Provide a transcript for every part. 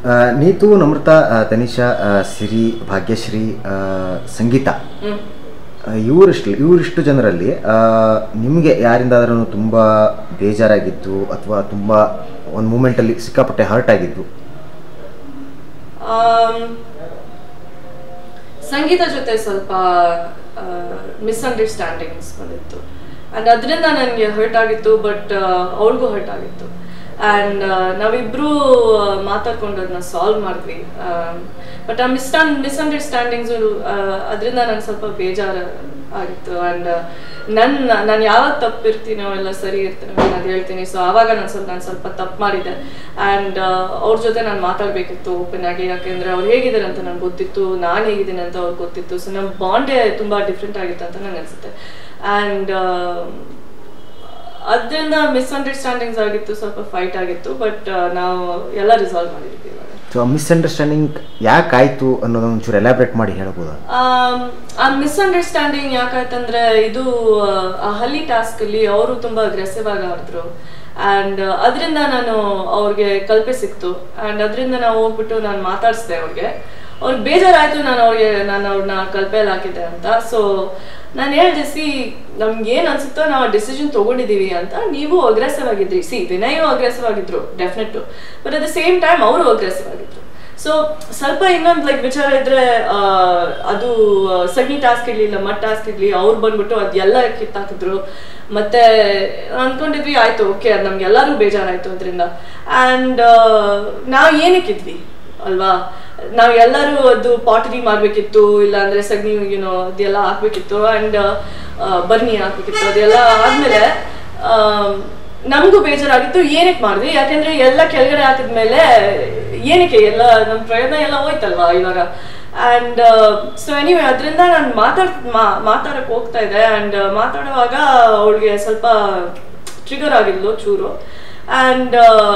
ಆ, ನೀತು ನಮೃತ ಆ, ತನಿಷಾ ಆ, ಸಿರಿ ಭಾಗ್ಯಶ್ರೀ ಆ, ಸಂಗೀತ ಹ್ಮ್ ಆ, ಇವರಿಷ್ಟು ಇವರಿಷ್ಟು ಜನರಲ್ಲಿ ನಿಮಗೆ ಯಾರಿಂದಾದ್ರೂ ತುಂಬ ಬೇಜಾರಾಗಿದ್ದು ಅಥವಾ ತುಂಬ ಒಂದು ಮೂಮೆಂಟಲ್ಲಿ ಸಿಕ್ಕಾಪಟ್ಟೆ ಹರ್ಟ್ ಆಗಿದ್ದು ಆಮ್, ಸಂಗೀತ ಜೊತೆ ಸ್ವಲ್ಪ ಮಿಸ್ಅಂಡರ್ಸ್ಟ್ಯಾಂಡಿಂಗ್ಸ್ ಬಂದಿತ್ತು ಆ್ಯಂಡ್ ಅದರಿಂದ ನನಗೆ ಹರ್ಟ್ ಆಗಿತ್ತು ಬಟ್ ಅವಳಿಗೂ ಹರ್ಟ್ ಆಗಿತ್ತು ಆ್ಯಂಡ್ ನಾವಿಬ್ಬರೂ ಮಾತಾಡ್ಕೊಂಡು ಅದನ್ನ ಸಾಲ್ವ್ ಮಾಡಿದ್ವಿ ಬಟ್ ಆ ಮಿಸ್ಟನ್ ಮಿಸ್ಅಂಡರ್ಸ್ಟ್ಯಾಂಡಿಂಗ್ಸು ಅದರಿಂದ ನಂಗೆ ಸ್ವಲ್ಪ ಬೇಜಾರು ಆಗಿತ್ತು ಆ್ಯಂಡ್ ನನ್ನ ನಾನು ಯಾವಾಗ ತಪ್ಪಿರ್ತೀನೋ ಎಲ್ಲ ಸರಿ ಇರ್ತೀನೋ ನಾನು ಅದು ಹೇಳ್ತೀನಿ ಸೊ ಆವಾಗ ನಾನು ಸ್ವಲ್ಪ ನಾನು ಸ್ವಲ್ಪ ತಪ್ಪು ಮಾಡಿದ್ದೆ ಆ್ಯಂಡ್ ಅವ್ರ ಜೊತೆ ನಾನು ಮಾತಾಡಬೇಕಿತ್ತು ಓಪನ್ ಆಗಿ ಯಾಕೆಂದ್ರೆ ಅವ್ರು ಹೇಗಿದ್ದಾರೆ ಅಂತ ನಂಗೆ ಗೊತ್ತಿತ್ತು ನಾನು ಹೇಗಿದ್ದೀನಿ ಅಂತ ಅವ್ರಿಗೆ ಗೊತ್ತಿತ್ತು ಸೊ ನಮ್ಮ ಬಾಂಡೇ ತುಂಬ ಡಿಫ್ರೆಂಟ್ ಆಗಿತ್ತು ಅಂತ ನಂಗೆ ಅನಿಸುತ್ತೆ ಆ್ಯಂಡ್ ಅದರಿಂದ ಮಿಸ್ಅಂಡರ್ಸ್ಟ್ಯಾಂಡಿಂಗ್ಸ್ ಆಗಿತ್ತು ಸ್ವಲ್ಪ ಫೈಟ್ ಆಗಿತ್ತು ಬಟ್ ನಾವು ಎಲ್ಲ ರಿಸಾಲ್ವ್ ಮಾಡಿದ್ವಿ ಇವಾಗ ಸೊ ಮಿಸ್ಅಂಡರ್ಸ್ಟ್ಯಾಂಡಿಂಗ್ ಯಾಕಾಯಿತು ಅನ್ನೋದನ್ನ ಒಂಚೂರು ಎಲಾಬ್ರೇಟ್ ಮಾಡಿ ಹೇಳ್ಬೋದಾ ಆಮ್, ಆ ಮಿಸ್ಅಂಡರ್ಸ್ಟ್ಯಾಂಡಿಂಗ್ ಯಾಕಾಯ್ತಂದ್ರೆ ಇದು ಆ ಹಲ್ಲಿ ಟಾಸ್ಕ್ ಅಲ್ಲಿ ಅವರು ತುಂಬಾ ಅಗ್ರೆಸಿವ್ ಆಗಿ ಆಡಿದ್ರು ಅಂಡ್ ಅದರಿಂದ ನಾನು ಅವ್ರಿಗೆ ಕಲ್ಪೆ ಸಿಕ್ತು ಅಂಡ್ ಅದರಿಂದ ನಾವು ಹೋಗ್ಬಿಟ್ಟು ನಾನು ಮಾತಾಡಿಸ್ದೆ ಅವ್ರಿಗೆ ಅವ್ರಿಗೆ ಬೇಜಾರಾಯ್ತು ನಾನು ಅವ್ರಿಗೆ ನಾನು ಅವ್ರನ್ನ ಕಲ್ಪೆಯಲ್ಲಿ ಹಾಕಿದ್ದೆ ಅಂತ ಸೊ ನಾನು ಹೇಳ್ದೆ ಸಿ ನಮ್ಗೆ ಏನ್ ಅನ್ಸುತ್ತೋ ನಾವು ಡಿಸಿಷನ್ ತಗೊಂಡಿದೀವಿ ಅಂತ ನೀವು ಅಗ್ರೆಸಿವ್ ಆಗಿದ್ರಿ ಸಿ ವಿನಯು ಅಗ್ರೆಸಿವ್ ಆಗಿದ್ರು definite but at the same time ಅವರು ಅಗ್ರೆಸಿವ್ ಆಗಿದ್ರು ಸೊ ಸ್ವಲ್ಪ ಇನ್ನೊಂದು ಲೈಕ್ ವಿಚಾರ ಇದ್ರೆ ಆ, ಅದು ಆ, ಸಗಣಿ ಟಾಸ್ಕ್ ಇರ್ಲಿ ಇಲ್ಲ ಮಟ್ ಟಾಸ್ಕ್ ಇರ್ಲಿ ಅವ್ರು ಬಂದ್ಬಿಟ್ಟು ಅದೆಲ್ಲ ಕಿತ್ತಾಕಿದ್ರು ಮತ್ತೆ ಅನ್ಕೊಂಡಿದ್ವಿ ಆಯ್ತು ಓಕೆ ಅದು ನಮ್ಗೆ ಎಲ್ಲರಿಗೂ ಬೇಜಾರಾಯ್ತು ಅದರಿಂದ ಆ್ಯಂಡ್ ನಾವು ಏನಕ್ಕಿದ್ವಿ ಅಲ್ವಾ ನಾವ್ ಎಲ್ಲರೂ ಅದು ಪಾಟರಿ ಮಾಡ್ಬೇಕಿತ್ತು ಇಲ್ಲ ಅಂದ್ರೆ ಸಗಣಿ ಏನೋ ಅದೆಲ್ಲ ಹಾಕ್ಬೇಕಿತ್ತು ಅಂಡ್ ಬನ್ನಿ ಹಾಕ್ಬೇಕಿತ್ತು ಅದೆಲ್ಲ ಆದ್ಮೇಲೆ ಆಮ್, ನಮಗೂ ಬೇಜಾರಾಗಿತ್ತು ಏನಕ್ಕೆ ಮಾಡಿದ್ವಿ ಯಾಕೆಂದ್ರೆ ಎಲ್ಲ ಕೆಳಗಡೆ ಹಾಕಿದ್ಮೇಲೆ ಏನಕ್ಕೆ ಎಲ್ಲ ನಮ್ಮ ಪ್ರಯತ್ನ ಎಲ್ಲ ಹೋಯ್ತಲ್ವಾ ಇವಾಗ ಅಂಡ್ ಸೊ ಎನಿವೆ ಅದರಿಂದ ನಾನು ಮಾತಾಡ್ ಮಾ- ಮಾತಾಡಕ್ ಹೋಗ್ತಾ ಇದ್ದೆ ಅಂಡ್ ಮಾತಾಡುವಾಗ ಅವಳಿಗೆ ಸ್ವಲ್ಪ ಟ್ರಿಗರ್ ಆಗಿದ್ಲು ಚೂರು ಅಂಡ್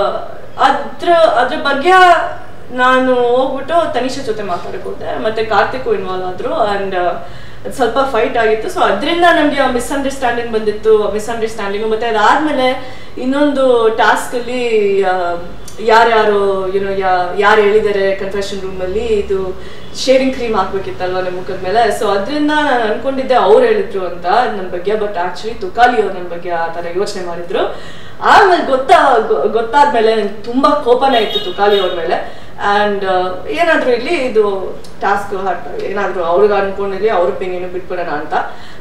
ಅದ್ರ ಅದ್ರ ಬಗ್ಗೆ ನಾನು ಹೋಗ್ಬಿಟ್ಟು ತನಿಷಾ ಜೊತೆ ಮಾತಾಡಕ್ ಹೋದೆ ಮತ್ತೆ ಕಾರ್ತಿಕ್ ಇನ್ವಾಲ್ವ್ ಆದ್ರು ಅಂಡ್ ಸ್ವಲ್ಪ ಫೈಟ್ ಆಗಿತ್ತು ಸೊ ಅದರಿಂದ ನಮಗೆ ಮಿಸ್ಅಂಡರ್ಸ್ಟ್ಯಾಂಡಿಂಗ್ ಬಂದಿತ್ತು ಮಿಸ್ಅಂಡರ್ಸ್ಟ್ಯಾಂಡಿಂಗ್ ಮತ್ತೆ ಅದಾದ್ಮೇಲೆ ಇನ್ನೊಂದು ಟಾಸ್ಕ್ ಅಲ್ಲಿ ಆ, ಯಾರ್ಯಾರು ಏನೋ ಯಾರು ಹೇಳಿದ್ದಾರೆ ಕನ್ಫೆಷನ್ ರೂಮ್ ಅಲ್ಲಿ ಇದು ಶೇರಿಂಗ್ ಕ್ರೀಮ್ ಹಾಕ್ಬೇಕಿತ್ತಲ್ವಾ ನಿಮ್ಮ ಮುಖದ ಮೇಲೆ ಸೊ ಅದರಿಂದ ನಾನು ಅನ್ಕೊಂಡಿದ್ದೆ ಅವ್ರು ಹೇಳಿದ್ರು ಅಂತ ನನ್ನ ಬಗ್ಗೆ ಬಟ್ ಆಕ್ಚುಲಿ ತುಕಾಲಿ ಅವ್ರು ನನ್ನ ಬಗ್ಗೆ ಆ ತರ ಯೋಚನೆ ಮಾಡಿದ್ರು ಆಮೇಲೆ ಗೊತ್ತಾ ಗೊ- ಗೊತ್ತಾದ್ಮೇಲೆ ನಂಗೆ ತುಂಬಾ ಕೋಪನೇ ಇತ್ತು ತುಕಾಲಿ ಅವ್ರ ಮೇಲೆ ಅಂಡ್ ಏನಾದ್ರು ಇಲ್ಲಿ ಇದು ಟಾಸ್ಕ್ ಹಟ್ ಏನಾದ್ರು ಅವ್ರಿಗೆ ಅನ್ಕೊಂಡಿರ್ಲಿ ಅವ್ರ ಒಪಿನಿಯನ್ ಬಿಟ್ಬಿಡೋಣ ಅಂತ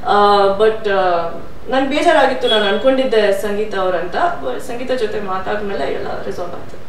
ಬಟ್ ನನ್ಗೆ ಬೇಜಾರಾಗಿತ್ತು ನಾನು ಅನ್ಕೊಂಡಿದ್ದೆ ಸಂಗೀತ ಅವ್ರಂತ but ಸಂಗೀತ ಜೊತೆ ಮಾತಾದ್ಮೇಲೆ ಎಲ್ಲ ರಿಸಾಲ್ವ್ ಆಗ್ತದೆ